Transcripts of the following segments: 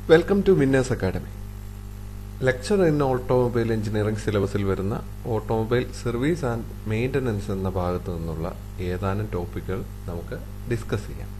welcome to winners academy lecture in automobile engineering സിലബസിൽ വരുന്ന automobile service and maintenance എന്ന ഭാഗത്തു നിന്നുള്ള ഏതാനും ടോപ്പിക്കുകൾ നമുക്ക് ഡിസ്കസ് ചെയ്യാം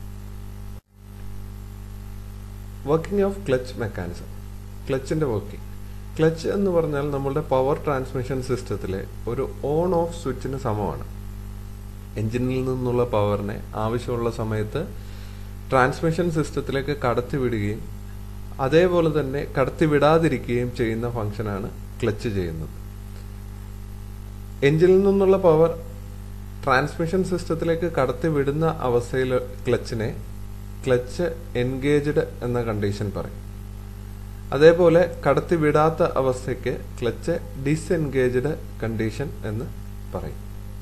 വർക്കിംഗ് ഓഫ് ക്ലച്ച് മെക്കാനിസം ക്ലച്ചിൻ്റെ വർക്കിംഗ് ക്ലച്ച് എന്ന് പറഞ്ഞാൽ നമ്മളുടെ പവർ ട്രാൻസ്മിഷൻ സിസ്റ്റത്തിലെ ഒരു ഓൺ ഓഫ് സ്വിച്ചിന് സമമാണ് എഞ്ചിനിൽ നിന്നുള്ള പവറിനെ ആവശ്യമുള്ള സമയത്ത് ട്രാൻസ്മിഷൻ സിസ്റ്റത്തിലേക്ക് കടത്തിവിടുകയും അതേപോലെ തന്നെ കടത്തിവിടാതിരിക്കുകയും ചെയ്യുന്ന ഫംഗ്ഷനാണ് ക്ലച്ച് ചെയ്യുന്നത് എഞ്ചിനിൽ നിന്നുള്ള പവർ ട്രാൻസ്മിഷൻ സിസ്റ്റത്തിലേക്ക് കടത്തിവിടുന്ന അവസ്ഥയിൽ ക്ലച്ചിനെ ക്ലച്ച് എൻഗേജ്ഡ് എന്ന കണ്ടീഷൻ പറയും അതേപോലെ കടത്തിവിടാത്ത അവസ്ഥയ്ക്ക് ക്ലച്ച് ഡിസ്എൻഗേജ്ഡ് കണ്ടീഷൻ എന്ന് പറയും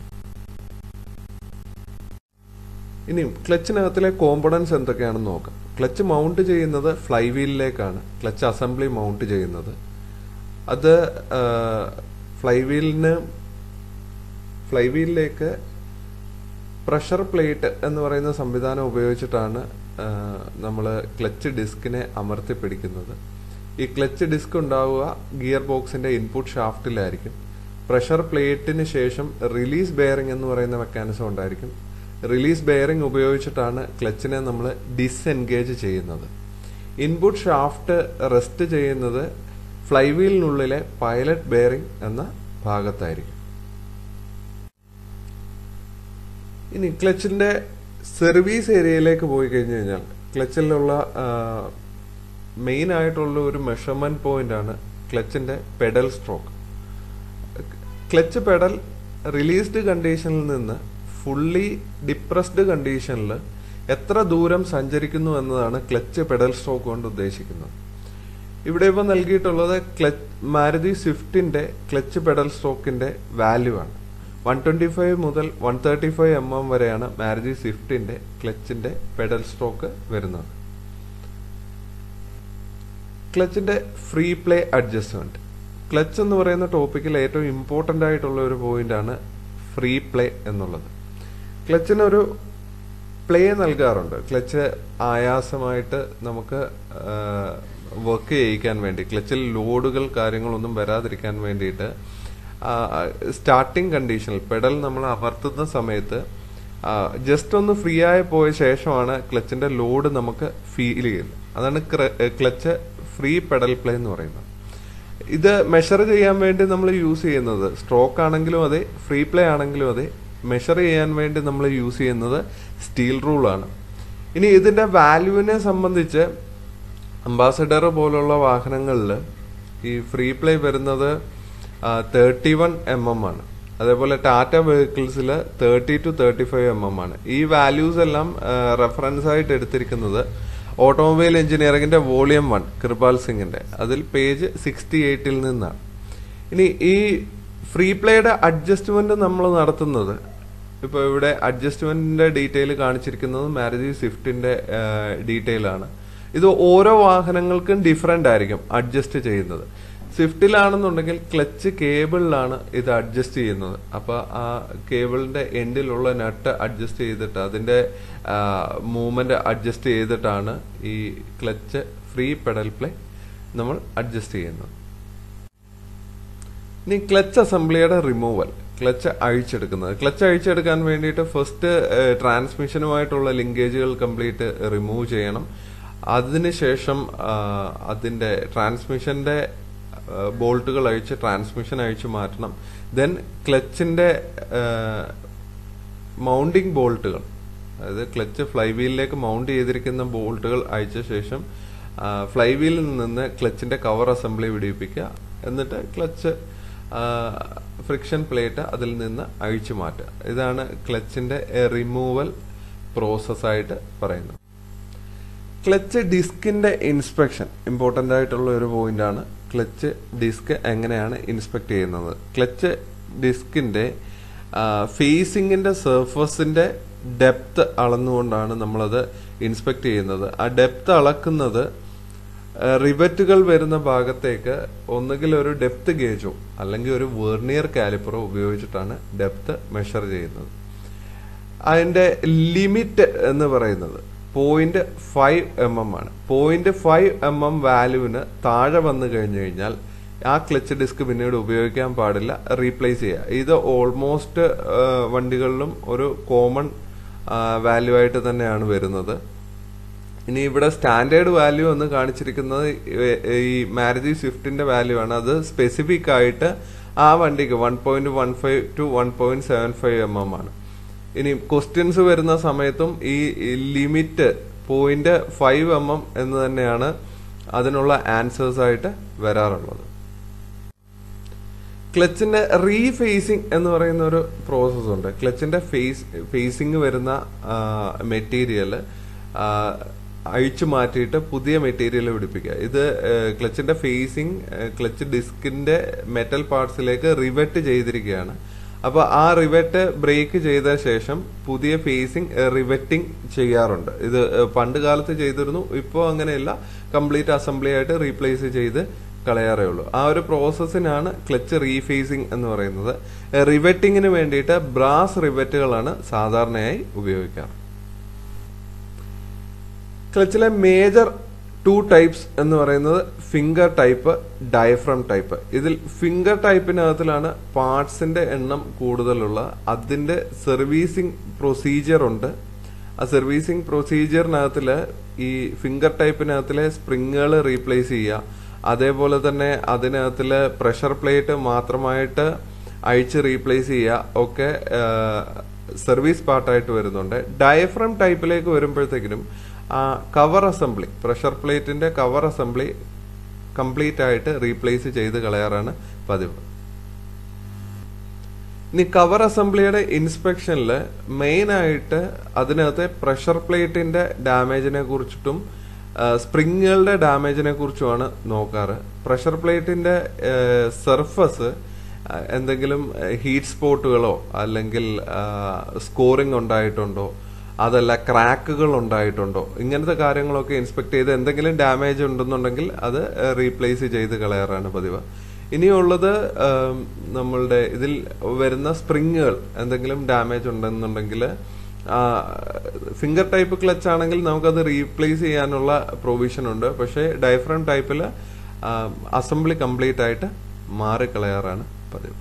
ഇനിയും ക്ലച്ചിനകത്തിലെ കോമ്പണൻസ് എന്തൊക്കെയാണെന്ന് നോക്കാം ക്ലച്ച് മൗണ്ട് ചെയ്യുന്നത് ഫ്ലൈ വീലിലേക്കാണ് ക്ലച്ച് അസംബ്ലി മൗണ്ട് ചെയ്യുന്നത് അത് ഫ്ലൈ വീലിന് ഫ്ലൈ വീലിലേക്ക് പ്രഷർ പ്ലേറ്റ് എന്ന് പറയുന്ന സംവിധാനം ഉപയോഗിച്ചിട്ടാണ് നമ്മൾ ക്ലച്ച് ഡിസ്കിനെ അമർത്തി പിടിക്കുന്നത് ഈ ക്ലച്ച് ഡിസ്ക് ഉണ്ടാവുക ഗിയർ ബോക്സിന്റെ ഇൻപുട്ട് ഷാഫ്റ്റിലായിരിക്കും പ്രഷർ പ്ലേറ്റിന് ശേഷം റിലീസ് ബെയറിംഗ് എന്ന് പറയുന്ന മെക്കാനിസം ഉണ്ടായിരിക്കും റിലീസ് ബെയറിംഗ് ഉപയോഗിച്ചിട്ടാണ് ക്ലച്ചിനെ നമ്മൾ ഡിസ്എൻഗേജ് ചെയ്യുന്നത് ഇൻപുട്ട് ഷാഫ്റ്റ് റെസ്റ്റ് ചെയ്യുന്നത് ഫ്ലൈ വീലിനുള്ളിലെ പൈലറ്റ് ബെയറിംഗ് എന്ന ഭാഗത്തായിരിക്കും ഇനി ക്ലച്ചിന്റെ സർവീസ് ഏരിയയിലേക്ക് പോയി കഴിഞ്ഞു കഴിഞ്ഞാൽ ക്ലച്ചിലുള്ള മെയിൻ ആയിട്ടുള്ള ഒരു മെഷർമെന്റ് പോയിന്റ് ആണ് ക്ലച്ചിന്റെ pedal stroke clutch pedal released കണ്ടീഷനിൽ നിന്ന് ഫുള്ളി ഡിപ്രസ്ഡ് കണ്ടീഷനിൽ എത്ര ദൂരം സഞ്ചരിക്കുന്നു എന്നതാണ് ക്ലച്ച് പെഡൽ സ്ട്രോക്ക് കൊണ്ട് ഉദ്ദേശിക്കുന്നത് ഇവിടെ ഇപ്പോൾ നൽകിയിട്ടുള്ളത് ക്ലച്ച് മാരുതി സ്വിഫ്റ്റിന്റെ ക്ലച്ച് പെഡൽ സ്ട്രോക്കിന്റെ വാല്യൂ ആണ് വൺ ട്വന്റി ഫൈവ് മുതൽ one thirty five M M വരെയാണ് മാരുതി സ്വിഫ്റ്റിന്റെ ക്ലച്ചിന്റെ പെഡൽ സ്ട്രോക്ക് വരുന്നത് ക്ലച്ചിന്റെ ഫ്രീ പ്ലേ അഡ്ജസ്റ്റ്മെന്റ് ക്ലച്ച് എന്ന് പറയുന്ന ടോപ്പിക്കിൽ ഏറ്റവും ഇമ്പോർട്ടൻ്റ് ആയിട്ടുള്ള ഒരു പോയിന്റ് ആണ് ഫ്രീ പ്ലേ എന്നുള്ളത് ക്ലച്ചിനൊരു പ്ലേ നൽകാറുണ്ട് ക്ലച്ച് ആയാസമായിട്ട് നമുക്ക് വർക്ക് ചെയ്യിക്കാൻ വേണ്ടി ക്ലച്ചിൽ ലോഡുകൾ കാര്യങ്ങളൊന്നും വരാതിരിക്കാൻ വേണ്ടിയിട്ട് സ്റ്റാർട്ടിംഗ് കണ്ടീഷനിൽ പെഡൽ നമ്മൾ അമർത്തുന്ന സമയത്ത് ജസ്റ്റ് ഒന്ന് ഫ്രീ ആയി പോയ ശേഷമാണ് ക്ലച്ചിന്റെ ലോഡ് നമുക്ക് ഫീൽ ചെയ്യുന്നത് അതാണ് ക്ലച്ച് ഫ്രീ പെഡൽ പ്ലേ എന്ന് പറയുന്നത് ഇത് മെഷർ ചെയ്യാൻ വേണ്ടി നമ്മൾ യൂസ് ചെയ്യുന്നത് സ്ട്രോക്ക് ആണെങ്കിലും അതെ ഫ്രീ പ്ലേ ആണെങ്കിലും അതെ മെഷർ ചെയ്യാൻ വേണ്ടി നമ്മൾ യൂസ് ചെയ്യുന്നത് സ്റ്റീൽ റൂൾ ആണ് ഇനി ഇതിന്റെ വാല്യൂവിനെ സംബന്ധിച്ച് അംബാസഡർ പോലുള്ള വാഹനങ്ങളിൽ ഈ ഫ്രീ പ്ലേ വരുന്നത് തേർട്ടി വൺ എം എം ആണ് അതേപോലെ ടാറ്റ വെഹിക്കിൾസിൽ thirty two thirty five M M ആണ് ഈ വാല്യൂസ് എല്ലാം റെഫറൻസ് ആയിട്ട് എടുത്തിരിക്കുന്നത് ഓട്ടോമൊബൈൽ എഞ്ചിനീയറിംഗിന്റെ വോളിയം വൺ കൃപാൽ സിംഗിന്റെ അതിൽ പേജ് സിക്സ്റ്റി എയ്റ്റിൽ നിന്നാണ് ഇനി ഈ ഫ്രീ പ്ലേയുടെ അഡ്ജസ്റ്റ്മെന്റ് നമ്മൾ നടത്തുന്നത് ഇപ്പോൾ ഇവിടെ അഡ്ജസ്റ്റ്മെന്റിന്റെ ഡീറ്റെയിൽ കാണിച്ചിരിക്കുന്നത് മാരുതി സ്വിഫ്റ്റിന്റെ ഡീറ്റെയിൽ ആണ് ഇത് ഓരോ വാഹനങ്ങൾക്കും ഡിഫറെന്റ് ആയിരിക്കും അഡ്ജസ്റ്റ് ചെയ്യുന്നത് സ്വിഫ്റ്റിലാണെന്നുണ്ടെങ്കിൽ ക്ലച്ച് കേബിളിലാണ് ഇത് അഡ്ജസ്റ്റ് ചെയ്യുന്നത് അപ്പോൾ ആ കേബിളിന്റെ എൻഡിലുള്ള നട്ട് അഡ്ജസ്റ്റ് ചെയ്തിട്ട് അതിന്റെ മൂവ്മെന്റ് അഡ്ജസ്റ്റ് ചെയ്തിട്ടാണ് ഈ ക്ലച്ച് ഫ്രീ പെഡൽ പ്ലേ നമ്മൾ അഡ്ജസ്റ്റ് ചെയ്യുന്നത് ഇനി ക്ലച്ച് അസംബ്ലിയുടെ റിമൂവൽ ക്ലച്ച് അഴിച്ചെടുക്കുന്നത് ക്ലച്ച് അഴിച്ചെടുക്കാൻ വേണ്ടിയിട്ട് ഫസ്റ്റ് ട്രാൻസ്മിഷനുമായിട്ടുള്ള ലിങ്കേജുകൾ കംപ്ലീറ്റ് റിമൂവ് ചെയ്യണം അതിനുശേഷം അതിന്റെ ട്രാൻസ്മിഷന്റെ ബോൾട്ടുകൾ അഴിച്ച് ട്രാൻസ്മിഷൻ അഴിച്ച് മാറ്റണം ദെൻ ക്ലച്ചിന്റെ മൗണ്ടിങ് ബോൾട്ടുകൾ അതായത് ക്ലച്ച് ഫ്ലൈ വീലിലേക്ക് മൗണ്ട് ചെയ്തിരിക്കുന്ന ബോൾട്ടുകൾ അയച്ച ശേഷം ഫ്ലൈ വീലിൽ നിന്ന് ക്ലച്ചിന്റെ കവർ അസംബ്ലി വിടിയിപ്പിക്കുക എന്നിട്ട് ക്ലച്ച് ഫ്രിക്ഷൻ പ്ലേറ്റ് അതിൽ നിന്ന് അഴിച്ചു മാറ്റുക ഇതാണ് ക്ലച്ചിന്റെ റിമൂവൽ പ്രോസസ്സായിട്ട് പറയുന്നത് ക്ലച്ച് ഡിസ്കിന്റെ ഇൻസ്പെക്ഷൻ ഇമ്പോർട്ടൻ്റ് ആയിട്ടുള്ള ഒരു പോയിന്റ് ആണ് ക്ലച്ച് ഡിസ്ക് എങ്ങനെയാണ് ഇൻസ്പെക്ട് ചെയ്യുന്നത് ക്ലച്ച് ഡിസ്കിന്റെ ഫേസിങ്ങിന്റെ സർഫസിന്റെ ഡെപ്ത് അളന്നുകൊണ്ടാണ് നമ്മളത് ഇൻസ്പെക്ട് ചെയ്യുന്നത് ആ ഡെപ്ത് അളക്കുന്നത് റിവറ്റുകൾ വരുന്ന ഭാഗത്തേക്ക് ഒന്നുകിൽ ഒരു ഡെപ്ത് ഗേജോ അല്ലെങ്കിൽ ഒരു വെർണിയർ കാലിപ്പറോ ഉപയോഗിച്ചിട്ടാണ് ഡെപ്ത് മെഷർ ചെയ്യുന്നത് അതിന്റെ ലിമിറ്റ് എന്ന് പറയുന്നത് പോയിന്റ് ഫൈവ് എം എം ആണ് പോയിന്റ് ഫൈവ് എം എം വാല്യൂവിന് താഴെ വന്നു കഴിഞ്ഞു കഴിഞ്ഞാൽ ആ ക്ലച്ച് ഡിസ്ക് പിന്നീട് ഉപയോഗിക്കാൻ പാടില്ല റീപ്ലേസ് ചെയ്യുക ഇത് ഓൾമോസ്റ്റ് വണ്ടികളിലും ഒരു കോമൺ വാല്യൂ ആയിട്ട് തന്നെയാണ് വരുന്നത് ഇനി ഇവിടെ സ്റ്റാൻഡേർഡ് വാല്യൂ എന്ന് കാണിച്ചിരിക്കുന്നത് ഈ മാരുതി സ്വിഫ്റ്റിന്റെ വാല്യൂ ആണ് അത് സ്പെസിഫിക് ആയിട്ട് ആ വണ്ടിക്ക് one point one five two one point seven five M M ആണ് ഇനി ക്വസ്റ്റ്യൻസ് വരുന്ന സമയത്തും ഈ limit point five M M എന്ന് തന്നെയാണ് അതിനുള്ള ആൻസേഴ്സ് ആയിട്ട് വരാറുള്ളത് ക്ലച്ചിന്റെ റീഫേസിംഗ് എന്ന് പറയുന്ന ഒരു പ്രോസസ് ഉണ്ട് ക്ലച്ചിന്റെ ഫേസ് ഫേസിംഗ് വരുന്ന മെറ്റീരിയൽ അഴിച്ചു മാറ്റിയിട്ട് പുതിയ മെറ്റീരിയൽ പിടിപ്പിക്കുക ഇത് ക്ലച്ചിന്റെ ഫേസിംഗ് ക്ലച്ച് ഡിസ്കിന്റെ മെറ്റൽ പാർട്സിലേക്ക് റിവെറ്റ് ചെയ്തിരിക്കുകയാണ് അപ്പൊ ആ റിവെറ്റ് ബ്രേക്ക് ചെയ്ത ശേഷം പുതിയ ഫേസിംഗ് റിവെറ്റിംഗ് ചെയ്യാറുണ്ട് ഇത് പണ്ട് കാലത്ത് ചെയ്തിരുന്നു ഇപ്പോൾ അങ്ങനെയല്ല കംപ്ലീറ്റ് അസംബ്ലി ആയിട്ട് റീപ്ലേസ് ചെയ്ത് കളയാറേ ഉള്ളൂ ആ ഒരു പ്രോസസ്സിനാണ് ക്ലച്ച് റീഫേസിംഗ് എന്ന് പറയുന്നത് റിവെറ്റിങ്ങിന് വേണ്ടിയിട്ട് ബ്രാസ് റിവെറ്റുകളാണ് സാധാരണയായി ഉപയോഗിക്കാറ് ക്ലച്ചിലെ മേജർ ടു ടൈപ്സ് എന്ന് പറയുന്നത് ഫിംഗർ ടൈപ്പ് ഡയഫ്രം ടൈപ്പ് ഇതിൽ ഫിംഗർ ടൈപ്പിനകത്തിലാണ് പാർട്സിന്റെ എണ്ണം കൂടുതലുള്ള അതിന്റെ സർവീസിംഗ് പ്രൊസീജിയർ ഉണ്ട് ആ സർവീസിംഗ് പ്രൊസീജിയറിനകത്തില് ഈ ഫിംഗർ ടൈപ്പിനകത്തിലെ സ്പ്രിങ്ങുകൾ റീപ്ലേസ് ചെയ്യുക അതേപോലെ തന്നെ അതിനകത്തില് പ്രഷർ പ്ലേറ്റ് മാത്രമായിട്ട് അഴിച്ച് റീപ്ലേസ് ചെയ്യുക ഒക്കെ സർവീസ് പാർട്ടായിട്ട് വരുന്നുണ്ട് ഡയഫ്രം ടൈപ്പിലേക്ക് വരുമ്പോഴത്തേക്കിനും കവർ അസംബ്ലി പ്രഷർ പ്ലേറ്റിന്റെ കവർ അസംബ്ലി കംപ്ലീറ്റ് ആയിട്ട് റീപ്ലേസ് ചെയ്ത് കളയാറാണ് പതിവ് ഇനി കവർ അസംബ്ലിയുടെ ഇൻസ്പെക്ഷനിൽ മെയിൻ ആയിട്ട് അതിനകത്തെ പ്രഷർ പ്ലേറ്റിന്റെ ഡാമേജിനെ കുറിച്ചിട്ടും സ്പ്രിങ്ങുകളുടെ ഡാമേജിനെ കുറിച്ചുമാണ് നോക്കാറ് പ്രഷർ പ്ലേറ്റിന്റെ സർഫസ് എന്തെങ്കിലും ഹീറ്റ് സ്പോട്ടുകളോ അല്ലെങ്കിൽ സ്കോറിംഗ് ഉണ്ടായിട്ടുണ്ടോ അതല്ല ക്രാക്കുകൾ ഉണ്ടായിട്ടുണ്ടോ ഇങ്ങനത്തെ കാര്യങ്ങളൊക്കെ ഇൻസ്പെക്ട് ചെയ്ത് എന്തെങ്കിലും ഡാമേജ് ഉണ്ടെന്നുണ്ടെങ്കിൽ അത് റീപ്ലേസ് ചെയ്ത് കളയാറാണ് പതിവ് ഇനിയുള്ളത് നമ്മളുടെ ഇതിൽ വരുന്ന സ്പ്രിങ്ങുകൾ എന്തെങ്കിലും ഡാമേജ് ഉണ്ടെന്നുണ്ടെങ്കിൽ ഫിംഗർ ടൈപ്പ് ക്ലച്ച് ആണെങ്കിൽ നമുക്കത് റീപ്ലേസ് ചെയ്യാനുള്ള പ്രൊവിഷൻ ഉണ്ട് പക്ഷേ ഡയഫ്രം ടൈപ്പിൽ അസംബ്ലി കംപ്ലീറ്റ് ആയിട്ട് മാറിക്കളയാറാണ് പതിവ്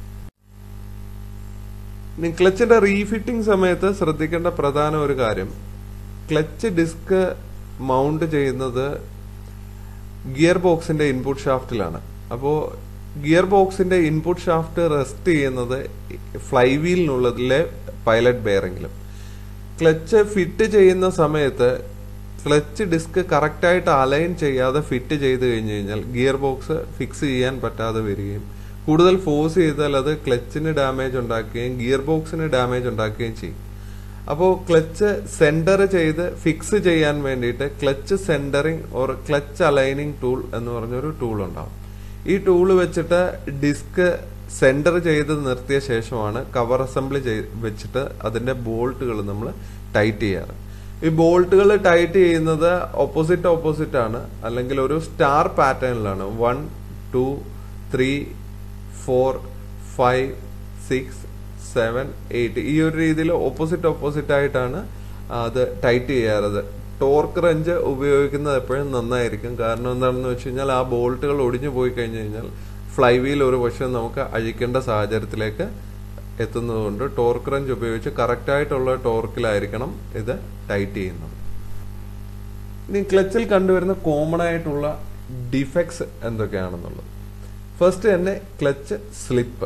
ഇനി ക്ലച്ചിന്റെ റീഫിറ്റിംഗ് സമയത്ത് ശ്രദ്ധിക്കേണ്ട പ്രധാന ഒരു കാര്യം ക്ലച്ച് ഡിസ്ക് മൗണ്ട് ചെയ്യുന്നത് ഗിയർ ബോക്സിന്റെ ഇൻപുട്ട് ഷാഫ്റ്റിലാണ് അപ്പോൾ ഗിയർ ബോക്സിന്റെ ഇൻപുട്ട് ഷാഫ്റ്റ് റെസ്റ്റ് ചെയ്യുന്നത് ഫ്ലൈ വീലിനുള്ളതിലെ പൈലറ്റ് ബെയറിംഗിലും ക്ലച്ച് ഫിറ്റ് ചെയ്യുന്ന സമയത്ത് ക്ലച്ച് ഡിസ്ക് കറക്റ്റായിട്ട് അലൈൻ ചെയ്യാതെ ഫിറ്റ് ചെയ്ത് കഴിഞ്ഞു കഴിഞ്ഞാൽ ഗിയർ ബോക്സ് ഫിക്സ് ചെയ്യാൻ പറ്റാതെ വരികയും കൂടുതൽ ഫോഴ്സ് ചെയ്താൽ അത് ക്ലച്ചിന് ഡാമേജ് ഉണ്ടാക്കുകയും ഗിയർ ബോക്സിന് ഡാമേജ് ഉണ്ടാക്കുകയും ചെയ്യും അപ്പോൾ ക്ലച്ച് സെന്റർ ചെയ്ത് ഫിക്സ് ചെയ്യാൻ വേണ്ടിയിട്ട് clutch centring or clutch aligning tool എന്ന് പറഞ്ഞൊരു ടൂൾ ഉണ്ടാവും ഈ ടൂൾ വെച്ചിട്ട് ഡിസ്ക് സെന്റർ ചെയ്ത് നിർത്തിയ ശേഷമാണ് കവർ അസംബ്ലി വെച്ചിട്ട് അതിന്റെ ബോൾട്ടുകൾ നമ്മൾ ടൈറ്റ് ചെയ്യാറ് ഈ ബോൾട്ടുകൾ ടൈറ്റ് ചെയ്യുന്നത് ഓപ്പോസിറ്റ് ഓപ്പോസിറ്റ് ആണ് അല്ലെങ്കിൽ ഒരു സ്റ്റാർ പാറ്റേണിലാണ് one two three four five six seven eight ഈ ഒരു രീതിയിൽ ഓപ്പോസിറ്റ് ഓപ്പോസിറ്റ് ആയിട്ടാണ് അത് ടൈറ്റ് ചെയ്യാറത് ടോർക്ക് റഞ്ച് ഉപയോഗിക്കുന്നത് എപ്പോഴും നന്നായിരിക്കും കാരണം എന്താണെന്ന് വെച്ച് കഴിഞ്ഞാൽ ആ ബോൾട്ടുകൾ ഒടിഞ്ഞു പോയി കഴിഞ്ഞു കഴിഞ്ഞാൽ ഫ്ലൈ വീൽ ഒരു പക്ഷേ നമുക്ക് അഴിക്കേണ്ട സാഹചര്യത്തിലേക്ക് എത്തുന്നതുകൊണ്ട് ടോർക്ക് റഞ്ച് ഉപയോഗിച്ച് കറക്റ്റ് ആയിട്ടുള്ള ടോർക്കിലായിരിക്കണം ഇത് ടൈറ്റ് ചെയ്യുന്നത് ഇനി ക്ലച്ചിൽ കണ്ടുവരുന്ന കോമൺ ആയിട്ടുള്ള ഡിഫക്ട്സ് എന്തൊക്കെയാണെന്നുള്ളത് ഫസ്റ്റ് തന്നെ ക്ലച്ച് സ്ലിപ്പ്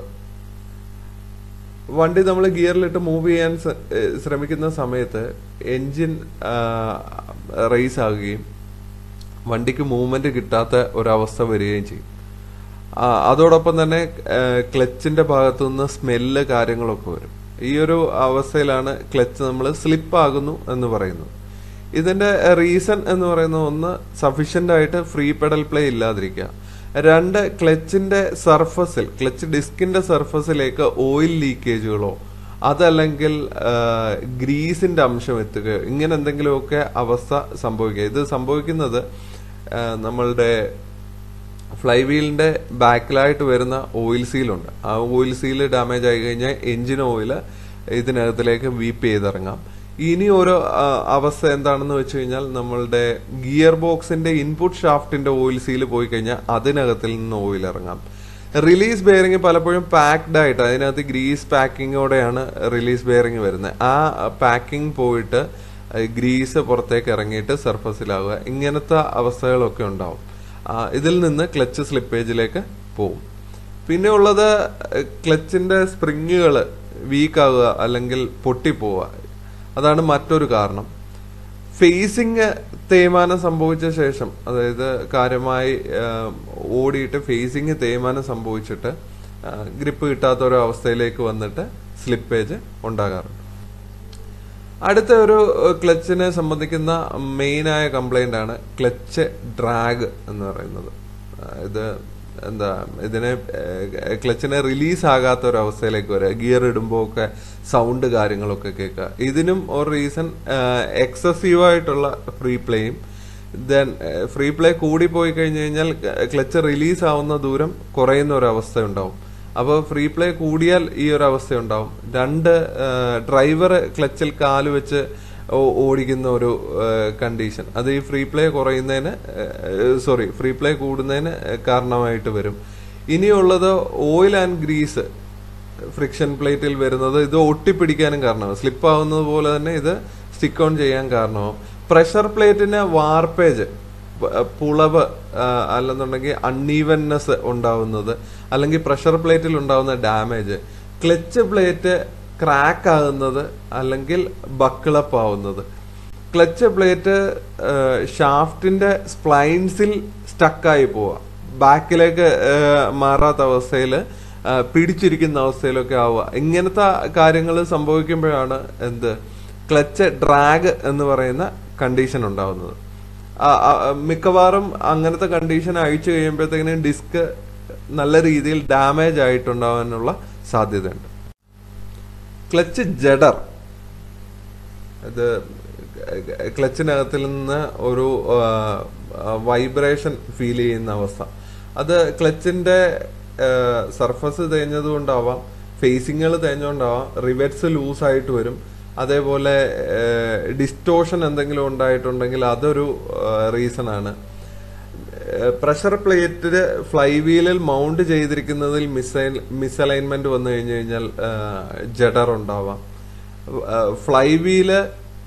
വണ്ടി നമ്മൾ ഗിയറിലിട്ട് മൂവ് ചെയ്യാൻ ശ്രമിക്കുന്ന സമയത്ത് എൻജിൻ റേസ് ആകുകയും വണ്ടിക്ക് മൂവ്മെന്റ് കിട്ടാത്ത ഒരവസ്ഥ വരികയും ചെയ്യും അതോടൊപ്പം തന്നെ ക്ലച്ചിന്റെ ഭാഗത്തു നിന്ന് സ്മെല്ല് കാര്യങ്ങളൊക്കെ വരും ഈ ഒരു അവസ്ഥയിലാണ് ക്ലച്ച് നമ്മൾ സ്ലിപ്പ് ആകുന്നു എന്ന് പറയുന്നത് ഇതിന്റെ റീസൺ എന്ന് പറയുന്നത് ഒന്ന് സഫീഷ്യന്റ് ആയിട്ട് ഫ്രീ പെഡൽ പ്ലേ ഇല്ലാതിരിക്കുക രണ്ട് ക്ലച്ചിന്റെ സർഫസിൽ ക്ലച്ച് ഡിസ്കിന്റെ സർഫസിലേക്ക് ഓയിൽ ലീക്കേജുകളോ അതല്ലെങ്കിൽ ഗ്രീസിന്റെ അംശം എത്തുകയോ ഇങ്ങനെ എന്തെങ്കിലുമൊക്കെ അവസ്ഥ സംഭവിക്കുക ഇത് സംഭവിക്കുന്നത് നമ്മളുടെ ഫ്ലൈ വീലിന്റെ ബാക്കിലായിട്ട് വരുന്ന ഓയിൽ സീലുണ്ട് ആ ഓയിൽ സീല് ഡാമേജ് ആയി കഴിഞ്ഞാൽ എഞ്ചിൻ ഓയിൽ ഇതിനകത്തിലേക്ക് വീപ്പ് ചെയ്തിറങ്ങാം ഇനി ഒരു ആ, അവസ്ഥ എന്താണെന്ന് വെച്ച് കഴിഞ്ഞാൽ നമ്മളുടെ ഗിയർ ബോക്സിന്റെ ഇൻപുട്ട് ഷാഫ്റ്റിന്റെ ഓയിൽ സീൽ പോയി കഴിഞ്ഞാൽ അതിനകത്തിൽ നിന്ന് ഓയിൽ ഇറങ്ങാം റിലീസ് ബെയറിംഗ് പലപ്പോഴും പാക്ഡ് ആയിട്ട് അതിനകത്ത് ഗ്രീസ് പാക്കിങ്ങോടെയാണ് റിലീസ് ബെയറിംഗ് വരുന്നത് ആ പാക്കിംഗ് പോയിട്ട് ഗ്രീസ് പുറത്തേക്ക് ഇറങ്ങിയിട്ട് സർഫസിലാവുക ഇങ്ങനത്തെ അവസ്ഥകളൊക്കെ ഉണ്ടാവും ആ, ഇതിൽ നിന്ന് ക്ലച്ച് സ്ലിപ്പേജിലേക്ക് പോകും പിന്നെ ഉള്ളത് ക്ലച്ചിന്റെ സ്പ്രിങ്ങുകൾ വീക്ക് ആവുക അല്ലെങ്കിൽ പൊട്ടിപ്പോവുക അതാണ് മറ്റൊരു കാരണം ഫേസിങ് തേയ്മാനം സംഭവിച്ച ശേഷം അതായത് കാര്യമായി ആ, ഓടിയിട്ട് ഫേസിങ് തേയ്മാനം സംഭവിച്ചിട്ട് ഗ്രിപ്പ് കിട്ടാത്ത ഒരു അവസ്ഥയിലേക്ക് വന്നിട്ട് സ്ലിപ്പേജ് ഉണ്ടാകാറുണ്ട് അടുത്ത ഒരു ക്ലച്ചിനെ സംബന്ധിക്കുന്ന മെയിൻ ആയ കംപ്ലൈന്റ് ആണ് ക്ലച്ച് ഡ്രാഗ് എന്ന് പറയുന്നത് ആ, ഇത് എന്താ ഇതിനെ ക്ലച്ചിനെ റിലീസ് ആകാത്ത ഒരു അവസ്ഥയിലേക്ക് വരിക ഗിയർ ഇടുമ്പോൾ ഒക്കെ സൗണ്ട് കാര്യങ്ങളൊക്കെ കേൾക്കുക ഇതിനും ഒരു റീസൺ എക്സസീവ് ആയിട്ടുള്ള ഫ്രീ പ്ലേയും ദെൻ ഫ്രീ പ്ലേ കൂടി പോയി കഴിഞ്ഞു കഴിഞ്ഞാൽ ക്ലച്ച് റിലീസ് ആവുന്ന ദൂരം കുറയുന്ന ഒരു അവസ്ഥ ഉണ്ടാവും അപ്പോൾ ഫ്രീ പ്ലേ കൂടിയാൽ ഈ ഒരു അവസ്ഥ ഉണ്ടാവും രണ്ട് ഡ്രൈവർ ക്ലച്ചിൽ കാല് വെച്ച് ഓ- ഓടിക്കുന്ന ഒരു കണ്ടീഷൻ അത് ഈ ഫ്രീ പ്ലേ കുറയുന്നതിന് സോറി ഫ്രീ പ്ലേ കൂടുന്നതിന് കാരണമായിട്ട് വരും ഇനിയുള്ളത് ഓയിൽ ആൻഡ് ഗ്രീസ് ഫ്രിക്ഷൻ പ്ലേറ്റിൽ വരുന്നത് ഇത് ഒട്ടിപ്പിടിക്കാനും കാരണമാവും സ്ലിപ്പ് ആവുന്നത് പോലെ തന്നെ ഇത് സ്റ്റിക്ക് ഓൺ ചെയ്യാൻ കാരണമാവും പ്രഷർ പ്ലേറ്റിന് വാർപ്പേജ് പ- പുളവ് ആ, അല്ലെന്നുണ്ടെങ്കിൽ അൺഈവൻനെസ് ഉണ്ടാവുന്നത് അല്ലെങ്കിൽ പ്രഷർ പ്ലേറ്റിൽ ഉണ്ടാവുന്ന ഡാമേജ് ക്ലച്ച് പ്ലേറ്റ് ക്രാക്ക് ആകുന്നത് അല്ലെങ്കിൽ ബക്കിളപ്പ് ആവുന്നത് ക്ലച്ച് പ്ലേറ്റ് ഷാഫ്റ്റിന്റെ സ്പ്ലൈൻസിൽ സ്റ്റക്കായി പോവുക ബാക്കിലേക്ക് മാറാത്ത അവസ്ഥയിൽ പിടിച്ചിരിക്കുന്ന അവസ്ഥയിലൊക്കെ ആവുക ഇങ്ങനത്തെ കാര്യങ്ങൾ സംഭവിക്കുമ്പോഴാണ് എന്ത് ക്ലച്ച് ഡ്രാഗ് എന്ന് പറയുന്ന കണ്ടീഷൻ ഉണ്ടാവുന്നത് ആ, ആ, മിക്കവാറും അങ്ങനത്തെ കണ്ടീഷൻ അയച്ചു കഴിയുമ്പോഴത്തേക്കിനും ഡിസ്ക് നല്ല രീതിയിൽ ഡാമേജ് ആയിട്ടുണ്ടാവാനുള്ള സാധ്യതയുണ്ട് ക്ലച്ച് ജഡർ ഇത് ക്ലച്ചിനകത്തിൽ നിന്ന് ഒരു വൈബ്രേഷൻ ഫീൽ ചെയ്യുന്ന അവസ്ഥ അത് ക്ലച്ചിന്റെ സർഫസ് തേഞ്ഞതുകൊണ്ടാവാം ഫേസിങ്ങുകൾ തേഞ്ഞുകൊണ്ടാവാം റിവെറ്റ്സ് ലൂസ് ആയിട്ട് വരും അതേപോലെ ഡിസ്റ്റോഷൻ എന്തെങ്കിലും ഉണ്ടായിട്ടുണ്ടെങ്കിൽ അതൊരു റീസൺ ആണ് പ്രഷർ പ്ലേറ്റില് ഫ്ലൈ വീലിൽ മൗണ്ട് ചെയ്തിരിക്കുന്നതിൽ മിസൈൽ മിസലൈൻമെന്റ് വന്നു കഴിഞ്ഞു കഴിഞ്ഞാൽ ജഡർ ഉണ്ടാവാം ഫ്ലൈ വീല്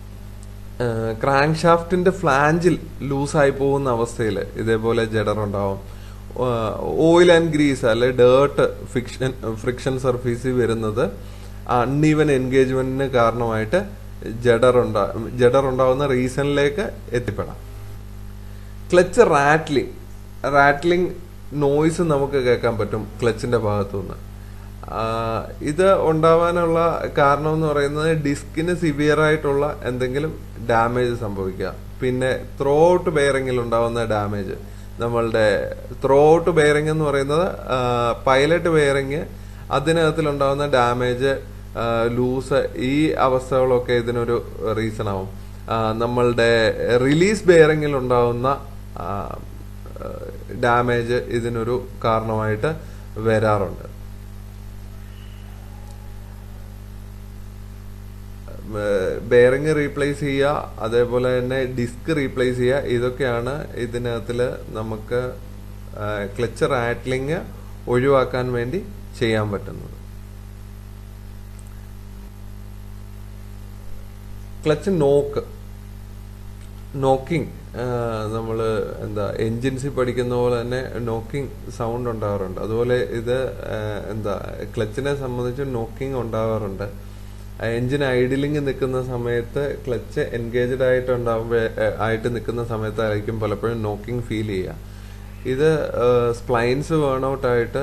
ക്രാങ്ക് ഷാഫ്റ്റിന്റെ ഫ്ലാഞ്ചിൽ ലൂസായി പോകുന്ന അവസ്ഥയിൽ ഇതേപോലെ ജഡർ ഉണ്ടാവും ഓയിൽ ആൻഡ് ഗ്രീസ് അല്ലെ ഡേർട്ട് ഫിക്ഷൻ ഫ്രിക്ഷൻ സർഫീസിൽ വരുന്നത് അൺഈവൻ എൻഗേജ്മെന്റിന് കാരണമായിട്ട് ജഡർ ഉണ്ടാ ജഡർ ഉണ്ടാവുന്ന റീസണിലേക്ക് എത്തിപ്പെടാം ക്ലച്ച് റാറ്റ്ലിംഗ് റാറ്റ്ലിംഗ് നോയ്സ് നമുക്ക് കേൾക്കാൻ പറ്റും ക്ലച്ചിന്റെ ഭാഗത്തുനിന്ന് ഇത് ഉണ്ടാവാനുള്ള കാരണം എന്ന് പറയുന്നത് ഡിസ്കിന് സിവിയർ ആയിട്ടുള്ള എന്തെങ്കിലും ഡാമേജ് സംഭവിക്കുക പിന്നെ ത്രോ ഔട്ട് ബെയറിംഗിൽ ഉണ്ടാവുന്ന ഡാമേജ് നമ്മളുടെ ത്രോ ഔട്ട് ബെയറിംഗ് എന്ന് പറയുന്നത് പൈലറ്റ് ബെയറിംഗ് അതിനകത്തിലുണ്ടാവുന്ന ഡാമേജ് ലൂസ് ഈ അവസ്ഥകളൊക്കെ ഇതിനൊരു റീസൺ ആവും നമ്മളുടെ റിലീസ് ബെയറിംഗിൽ ഉണ്ടാവുന്ന ഡാമേജ് ഇതിനൊരു കാരണമായിട്ട് വരാറുണ്ട് ബെയറിങ് റീപ്ലേസ് ചെയ്യുക അതേപോലെ തന്നെ ഡിസ്ക് റീപ്ലേസ് ചെയ്യുക ഇതൊക്കെയാണ് ഇതിനകത്തിൽ നമുക്ക് ക്ലച്ച് റാറ്റ്ലിങ് ഒഴിവാക്കാൻ വേണ്ടി ചെയ്യാൻ പറ്റുന്നത് ക്ലച്ച് നോക്ക് നോക്കിംഗ് നമ്മൾ എന്താ എൻജിൻസിൽ പഠിക്കുന്ന പോലെ തന്നെ നോക്കിംഗ് സൗണ്ട് ഉണ്ടാവാറുണ്ട് അതുപോലെ ഇത് എന്താ ക്ലച്ചിനെ സംബന്ധിച്ച് നോക്കിംഗ് ഉണ്ടാവാറുണ്ട് എൻജിൻ ഐഡിലിംഗ് നിൽക്കുന്ന സമയത്ത് ക്ലച്ച് എൻഗേജ്ഡ് ആയിട്ട് ഉണ്ടാവുമ്പോൾ ആയിട്ട് നിൽക്കുന്ന സമയത്തായിരിക്കും പലപ്പോഴും നോക്കിംഗ് ഫീൽ ചെയ്യുക ഇത് സ്പ്ലൈൻസ് വേൺ ഔട്ട് ആയിട്ട്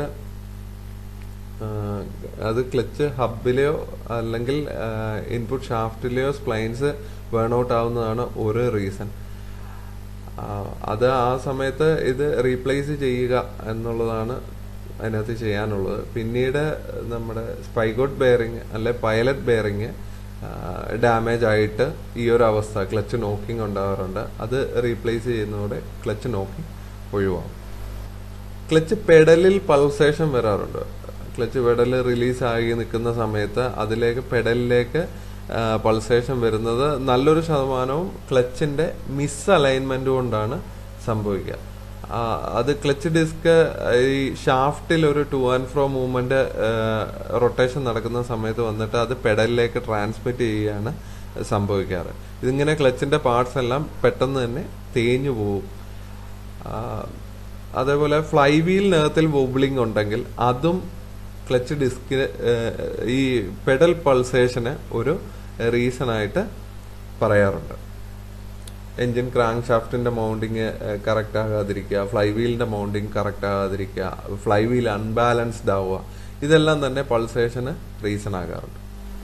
അത് ക്ലച്ച് ഹബിലെയോ അല്ലെങ്കിൽ ഇൻപുട്ട് ഷാഫ്റ്റിലെയോ സ്പ്ലൈൻസ് വേൺ ഔട്ട് ആവുന്നതാണ് ഒരു റീസൺ അത് ആ സമയത്ത് ഇത് റീപ്ലേസ് ചെയ്യുക എന്നുള്ളതാണ് അതിനകത്ത് ചെയ്യാനുള്ളത് പിന്നീട് നമ്മുടെ സ്പൈഗോട്ട് ബെയറിങ് അല്ലെ പൈലറ്റ് ബെയറിങ് ഡാമേജ് ആയിട്ട് ഈ ഒരു അവസ്ഥ ക്ലച്ച് നോക്കിംഗ് ഉണ്ടാകാറുണ്ട് അത് റീപ്ലേസ് ചെയ്യുന്നതോടെ ക്ലച്ച് നോക്കിംഗ് ഒഴിവാകും ക്ലച്ച് പെഡലിൽ പൾസേഷൻ വരാറുണ്ട് ക്ലച്ച് പെഡൽ റിലീസ് ആയി നിൽക്കുന്ന സമയത്ത് അതിലേക്ക് പെഡലിലേക്ക് പൾസേഷൻ വരുന്നത് നല്ലൊരു ശതമാനവും ക്ലച്ചിന്റെ മിസ് അലൈൻമെന്റ് കൊണ്ടാണ് സംഭവിക്കുക ആ, അത് ക്ലച്ച് ഡിസ്ക് ഈ ഷാഫ്റ്റിൽ ഒരു to and fro movement rotation നടക്കുന്ന സമയത്ത് വന്നിട്ട് അത് പെഡലിലേക്ക് ട്രാൻസ്മിറ്റ് ചെയ്യുകയാണ് സംഭവിക്കാറ് ഇതിങ്ങനെ ക്ലച്ചിന്റെ പാർട്സ് എല്ലാം പെട്ടെന്ന് തന്നെ തേഞ്ഞു പോകും ആ, അതേപോലെ ഫ്ലൈ വീലിനകത്തിൽ വോബിളിംഗ് ഉണ്ടെങ്കിൽ അതും ക്ലച്ച് ഡിസ്കിന് ഈ പെഡൽ പൾസേഷന് ഒരു റീസൺ ആയിട്ട് പറയാറുണ്ട് എഞ്ചിൻ ക്രാങ്ക് ഷാഫ്റ്റിന്റെ മൗണ്ടിങ് കറക്റ്റ് ആകാതിരിക്കുക ഫ്ലൈ വീലിന്റെ മൗണ്ടിങ് കറക്റ്റ് ആകാതിരിക്കുക ഫ്ലൈ വീൽ അൺബാലൻസ്ഡ് ആവുക ഇതെല്ലാം തന്നെ പൾസേഷന് റീസൺ ആകാറുണ്ട്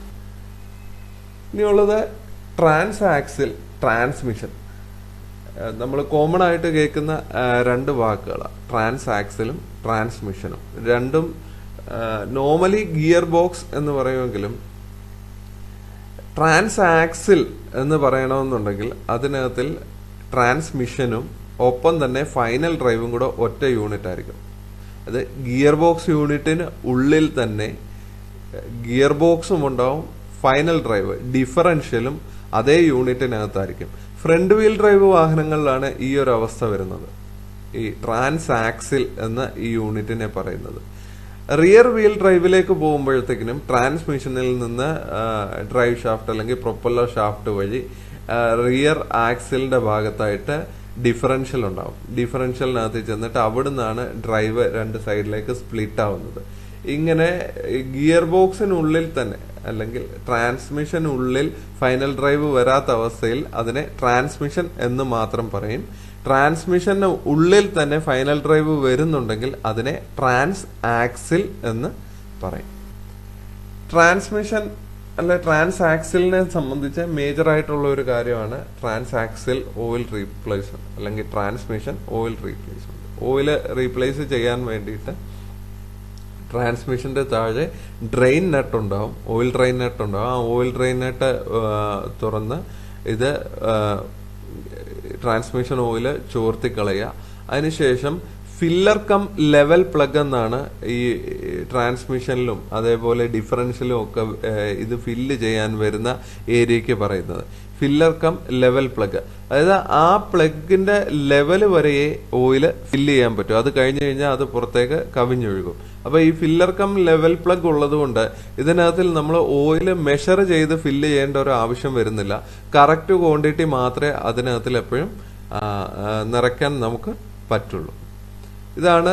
ഇനിയുള്ളത് ട്രാൻസ് ആക്സിൽ ട്രാൻസ്മിഷൻ നമ്മൾ കോമൺ ആയിട്ട് കേൾക്കുന്ന ആ, രണ്ട് വാക്കുകളാണ് ട്രാൻസ് ആക്സിലും ട്രാൻസ്മിഷനും രണ്ടും നോർമലി ഗിയർ ബോക്സ് എന്ന് പറയുമെങ്കിലും ട്രാൻസ് ആക്സിൽ എന്ന് പറയണമെന്നുണ്ടെങ്കിൽ അതിനകത്തിൽ ട്രാൻസ്മിഷനും ഒപ്പം തന്നെ ഫൈനൽ ഡ്രൈവും കൂടെ ഒറ്റ യൂണിറ്റ് ആയിരിക്കും അത് ഗിയർ ബോക്സ് യൂണിറ്റിന് ഉള്ളിൽ തന്നെ ഗിയർ ബോക്സും ഉണ്ടാവും ഫൈനൽ ഡ്രൈവ് ഡിഫറൻഷ്യലും അതേ യൂണിറ്റിനകത്തായിരിക്കും ഫ്രണ്ട് വീൽ ഡ്രൈവ് വാഹനങ്ങളിലാണ് ഈ ഒരു അവസ്ഥ വരുന്നത് ഈ ട്രാൻസ് ആക്സിൽ എന്ന ഈ യൂണിറ്റിനെ പറയുന്നത് റിയർ വീൽ ഡ്രൈവിലേക്ക് പോകുമ്പോഴത്തേക്കിനും ട്രാൻസ്മിഷനിൽ നിന്ന് ഡ്രൈവ് ഷാഫ്റ്റ് അല്ലെങ്കിൽ പ്രൊപ്പല്ലർ ഷാഫ്റ്റ് വഴി റിയർ ആക്സിലിന്റെ ഭാഗത്തായിട്ട് ഡിഫറൻഷ്യൽ ഉണ്ടാവും ഡിഫറൻഷ്യലിനകത്ത് ചെന്നിട്ട് അവിടുന്നാണ് ഡ്രൈവ് രണ്ട് സൈഡിലേക്ക് സ്പ്ലിറ്റ് ആവുന്നത് ഇങ്ങനെ ഗിയർ ബോക്സിനുള്ളിൽ തന്നെ അല്ലെങ്കിൽ ട്രാൻസ്മിഷനുള്ളിൽ ഫൈനൽ ഡ്രൈവ് വരാത്ത അവസ്ഥയിൽ അതിനെ ട്രാൻസ്മിഷൻ എന്ന് മാത്രം പറയും ട്രാൻസ്മിഷന് ഉള്ളിൽ തന്നെ ഫൈനൽ ഡ്രൈവ് വരുന്നുണ്ടെങ്കിൽ അതിനെ ട്രാൻസ് ആക്സിൽ എന്ന് പറയും ട്രാൻസ്മിഷൻ അല്ലെ ട്രാൻസ് ആക്സിലിനെ സംബന്ധിച്ച് മേജർ ആയിട്ടുള്ള ഒരു കാര്യമാണ് ട്രാൻസ് ആക്സിൽ ഓയിൽ റീപ്ലേസ്മെന്റ് അല്ലെങ്കിൽ transmission oil replacement oil replace ചെയ്യാൻ വേണ്ടിയിട്ട് ട്രാൻസ്മിഷന്റെ താഴെ ഡ്രെയിൻ നെറ്റ് ഉണ്ടാവും ഓയിൽ ഡ്രെയിൻ നെറ്റ് ഉണ്ടാവും ആ ഓയിൽ ഡ്രെയിൻ നെറ്റ് തുറന്ന് ഇത് ട്രാൻസ്മിഷൻ ഓയിൽ ചോർത്തിക്കളയുക അതിനുശേഷം ഫില്ലർ കം ലെവൽ പ്ലഗ് എന്നാണ് ഈ ട്രാൻസ്മിഷനിലും അതേപോലെ ഡിഫറൻഷ്യലും ഒക്കെ ഏഹ്, ഇത് ഫില്ല് ചെയ്യാൻ വരുന്ന ഏരിയക്ക് പറയുന്നത് ഫില്ലർ കം ലെവൽ പ്ലഗ് അതായത് ആ പ്ലഗിന്റെ ലെവൽ വരെയേ ഓയിൽ ഫില്ല് ചെയ്യാൻ പറ്റും അത് കഴിഞ്ഞു കഴിഞ്ഞാൽ അത് പുറത്തേക്ക് കവിഞ്ഞൊഴുകും അപ്പൊ ഈ ഫില്ലർ കം ലെവൽ പ്ലഗ് ഉള്ളത് കൊണ്ട് ഇതിനകത്തിൽ നമ്മൾ ഓയിൽ മെഷർ ചെയ്ത് ഫില്ല് ചെയ്യേണ്ട ഒരു ആവശ്യം വരുന്നില്ല കറക്റ്റ് ക്വാണ്ടിറ്റി മാത്രമേ അതിനകത്തിൽ എപ്പോഴും ആ, ആ, നിറയ്ക്കാൻ നമുക്ക് പറ്റുള്ളൂ ഇതാണ്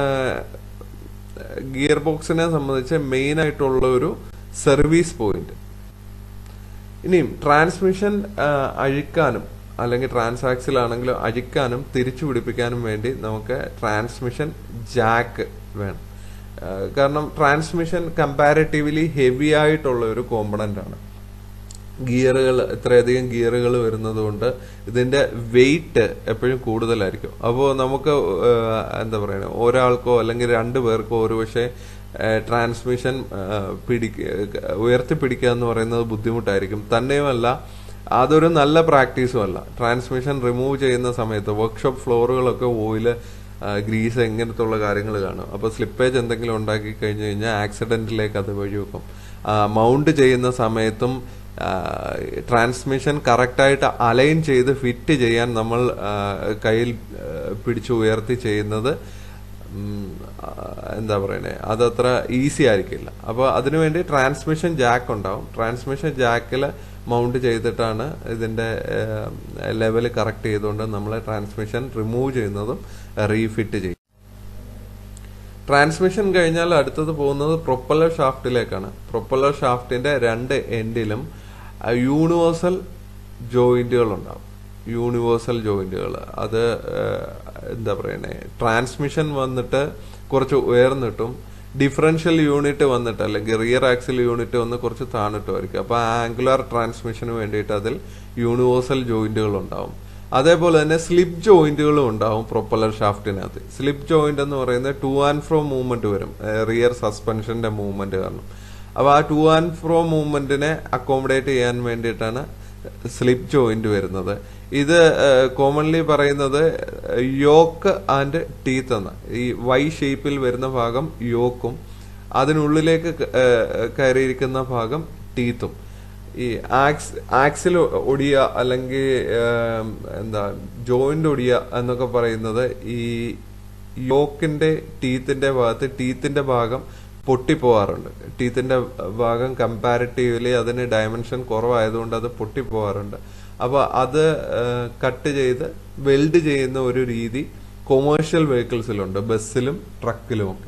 ഗിയർ ബോക്സിനെ സംബന്ധിച്ച് മെയിൻ ആയിട്ടുള്ള ഒരു സർവീസ് പോയിന്റ് ഇനിയും ട്രാൻസ്മിഷൻ ആ, അഴിക്കാനും അല്ലെങ്കിൽ ട്രാൻസാക്സിൽ ആണെങ്കിലും അഴിക്കാനും തിരിച്ചു പിടിപ്പിക്കാനും വേണ്ടി നമുക്ക് ട്രാൻസ്മിഷൻ ജാക്ക് വേണം ആ, കാരണം ട്രാൻസ്മിഷൻ കമ്പാരിറ്റീവ്ലി ഹെവി ആയിട്ടുള്ള ഒരു കോമ്പണന്റ് ആണ് ഗിയറുകൾ ഇത്രയധികം ഗിയറുകൾ വരുന്നത് കൊണ്ട് ഇതിന്റെ വെയിറ്റ് എപ്പോഴും കൂടുതലായിരിക്കും അപ്പോൾ നമുക്ക് ഏഹ്, എന്താ പറയുക ഒരാൾക്കോ അല്ലെങ്കിൽ രണ്ടു പേർക്കോ ഒരുപക്ഷെ ട്രാൻസ്മിഷൻ പിടിക്ക ഉയർത്തിപ്പിടിക്കുക എന്ന് പറയുന്നത് ബുദ്ധിമുട്ടായിരിക്കും തന്നെയുമല്ല അതൊരു നല്ല പ്രാക്ടീസും അല്ല ട്രാൻസ്മിഷൻ റിമൂവ് ചെയ്യുന്ന സമയത്ത് വർക്ക്ഷോപ്പ് ഫ്ലോറുകളൊക്കെ ഓയില് ഗ്രീസ് ഇങ്ങനത്തുള്ള കാര്യങ്ങൾ കാണും അപ്പോൾ സ്ലിപ്പേജ് എന്തെങ്കിലും ഉണ്ടാക്കി കഴിഞ്ഞു കഴിഞ്ഞാൽ ആക്സിഡന്റിലേക്ക് അത് വഴിവെക്കും മൗണ്ട് ചെയ്യുന്ന സമയത്തും ട്രാൻസ്മിഷൻ കറക്റ്റായിട്ട് അലൈൻ ചെയ്ത് ഫിറ്റ് ചെയ്യാൻ നമ്മൾ ആ, കയ്യിൽ ആ, പിടിച്ച് ഉയർത്തി ചെയ്യുന്നത് ഉം, ആ, എന്താ പറയണേ അതത്ര ഈസി ആയിരിക്കില്ല അപ്പോൾ അതിനുവേണ്ടി ട്രാൻസ്മിഷൻ ജാക്ക് ഉണ്ടാവും ട്രാൻസ്മിഷൻ ജാക്കിൽ മൗണ്ട് ചെയ്തിട്ടാണ് ഇതിന്റെ ലെവൽ കറക്റ്റ് ചെയ്തുകൊണ്ട് നമ്മൾ ട്രാൻസ്മിഷൻ റിമൂവ് ചെയ്യുന്നതും റീഫിറ്റ് ചെയ്യും ട്രാൻസ്മിഷൻ കഴിഞ്ഞാൽ അടുത്തത് പോകുന്നത് പ്രൊപ്പല്ലർ ഷാഫ്റ്റിലേക്കാണ് പ്രൊപ്പല്ലർ ഷാഫ്റ്റിന്റെ രണ്ട് എൻഡിലും യൂണിവേഴ്സൽ ജോയിന്റുകൾ ഉണ്ടാവും യൂണിവേഴ്സൽ ജോയിന്റുകൾ അത് ഏഹ്, എന്താ പറയണേ ട്രാൻസ്മിഷൻ വന്നിട്ട് കുറച്ച് ഉയർന്നിട്ടും ഡിഫറൻഷ്യൽ യൂണിറ്റ് വന്നിട്ട് അല്ലെങ്കിൽ റിയർ ആക്സിൽ യൂണിറ്റ് വന്ന് കുറച്ച് താണിട്ടുമായിരിക്കും അപ്പൊ ആംഗുലാർ ട്രാൻസ്മിഷന് വേണ്ടിയിട്ട് അതിൽ യൂണിവേഴ്സൽ ജോയിന്റുകൾ ഉണ്ടാവും അതേപോലെ തന്നെ സ്ലിപ്പ് ജോയിന്റുകളും ഉണ്ടാവും പ്രൊപ്പല്ലർ ഷാഫ്റ്റിനകത്ത് സ്ലിപ്പ് ജോയിന്റ് എന്ന് പറയുന്നത് ടു ആൻഡ് ഫ്രോ മൂവ്മെന്റ് വരും റിയർ സസ്പെൻഷന്റെ മൂവ്മെന്റ് കാരണം അപ്പൊ ആ ടു ആൻഡ് ഫ്രോ മൂവ്മെന്റിനെ അക്കോമഡേറ്റ് ചെയ്യാൻ വേണ്ടിയിട്ടാണ് സ്ലിപ്പ് ജോയിന്റ് വരുന്നത് ഇത് കോമൺലി പറയുന്നത് യോക്ക് ആൻഡ് ടീത്ത് എന്ന ഈ വൈ ഷേപ്പിൽ വരുന്ന ഭാഗം യോക്കും അതിനുള്ളിലേക്ക് ക- ഏഹ് കയറിയിരിക്കുന്ന ഭാഗം ടീത്തും ഈ ആക്സ് ആക്സിൽ ഒടിയ അല്ലെങ്കിൽ ഏം, എന്താ ജോയിന്റ് ഒടിയ എന്നൊക്കെ പറയുന്നത് ഈ യോക്കിന്റെ ടീത്തിന്റെ ഭാഗത്ത് ടീത്തിന്റെ ഭാഗം പൊട്ടിപ്പോവാറുണ്ട് ടീത്തിന്റെ ഭാഗം കമ്പാരിറ്റീവ്ലി അതിന് ഡയമെൻഷൻ കുറവായതുകൊണ്ട് അത് പൊട്ടിപ്പോവാറുണ്ട് അപ്പൊ അത് കട്ട് ചെയ്ത് വെൽഡ് ചെയ്യുന്ന ഒരു രീതി കൊമേഴ്ഷ്യൽ വെഹിക്കിൾസിലുണ്ട് ബസ്സിലും ട്രക്കിലും ഒക്കെ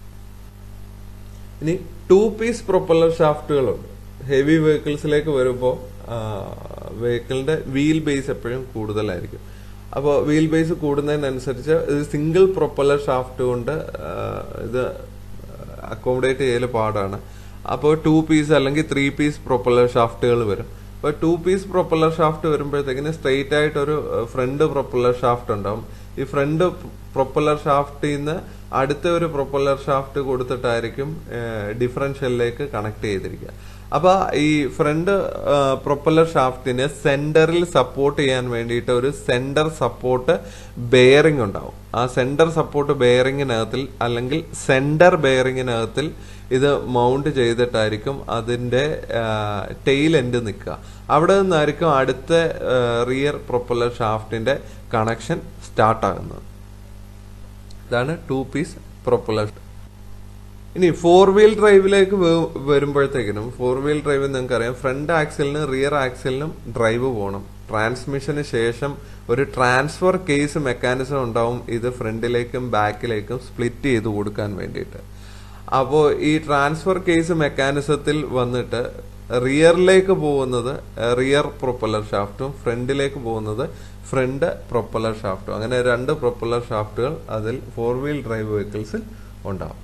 ഇനി ടു പീസ് പ്രൊപ്പല്ലർ ഷാഫ്റ്റുകളുണ്ട് ഹെവി വെഹിക്കിൾസിലേക്ക് വരുമ്പോൾ വെഹിക്കിളിന്റെ വീൽ ബേസ് എപ്പോഴും കൂടുതലായിരിക്കും അപ്പോൾ വീൽ ബേസ് കൂടുന്നതിനനുസരിച്ച് ഇത് സിംഗിൾ പ്രൊപ്പല്ലർ ഷാഫ്റ്റ് കൊണ്ട് ആ, ഇത് അക്കോമഡേറ്റ് ചെയ്യൽ പാടാണ് അപ്പോൾ ടു പീസ് അല്ലെങ്കിൽ ത്രീ പീസ് പ്രൊപ്പല്ലർ ഷാഫ്റ്റുകൾ വരും അപ്പോൾ ടു പീസ് പ്രൊപ്പല്ലർ ഷാഫ്റ്റ് വരുമ്പോഴത്തേക്കിന് സ്ട്രെയിറ്റ് ആയിട്ട് ഒരു ഫ്രണ്ട് പ്രൊപ്പല്ലർ ഷാഫ്റ്റ് ഉണ്ടാവും ഈ ഫ്രണ്ട് പ്രൊപ്പല്ലർ ഷാഫ്റ്റിൽ നിന്ന് അടുത്ത ഒരു പ്രൊപ്പല്ലർ ഷാഫ്റ്റ് കൊടുത്തിട്ടായിരിക്കും ഡിഫറൻഷ്യലിലേക്ക് കണക്ട് ചെയ്തിരിക്കുക അപ്പൊ ഈ ഫ്രണ്ട് പ്രൊപ്പല്ലർ ഷാഫ്റ്റിന് സെന്ററിൽ സപ്പോർട്ട് ചെയ്യാൻ വേണ്ടിയിട്ട് ഒരു സെന്റർ സപ്പോർട്ട് ബെയറിംഗ് ഉണ്ടാവും ആ സെന്റർ സപ്പോർട്ട് ബെയറിങ്ങിനകത്തിൽ അല്ലെങ്കിൽ സെന്റർ ബെയറിങ്ങിനകത്തിൽ ഇത് മൗണ്ട് ചെയ്തിട്ടായിരിക്കും അതിന്റെ ടെയിൽ എൻഡ് നിൽക്കുക അവിടെ നിന്നായിരിക്കും അടുത്ത റിയർ പ്രൊപ്പല്ലർ ഷാഫ്റ്റിന്റെ കണക്ഷൻ സ്റ്റാർട്ട് ആകുന്നത് ഇതാണ് ടു പീസ് പ്രൊപ്പല്ലർ ഇനി ഫോർ വീൽ ഡ്രൈവിലേക്ക് വരുമ്പോഴത്തേക്കിനും ഫോർ വീൽ ഡ്രൈവ് നിങ്ങൾക്കറിയാം ഫ്രണ്ട് ആക്സിലിനും റിയർ ആക്സിലിനും ഡ്രൈവ് പോകണം ട്രാൻസ്മിഷന് ശേഷം ഒരു ട്രാൻസ്ഫർ കേസ് മെക്കാനിസം ഉണ്ടാവും ഇത് ഫ്രണ്ടിലേക്കും ബാക്കിലേക്കും സ്പ്ലിറ്റ് ചെയ്ത് കൊടുക്കാൻ വേണ്ടിയിട്ട് അപ്പോൾ ഈ ട്രാൻസ്ഫർ കേസ് മെക്കാനിസത്തിൽ വന്നിട്ട് റിയറിലേക്ക് പോകുന്നത് റിയർ പ്രൊപ്പല്ലർ ഷാഫ്റ്റും ഫ്രണ്ടിലേക്ക് പോകുന്നത് ഫ്രണ്ട് പ്രൊപ്പല്ലർ ഷാഫ്റ്റും അങ്ങനെ രണ്ട് പ്രൊപ്പല്ലർ ഷാഫ്റ്റുകൾ അതിൽ ഫോർ വീൽ ഡ്രൈവ് വെഹിക്കിൾസിൽ ഉണ്ടാവും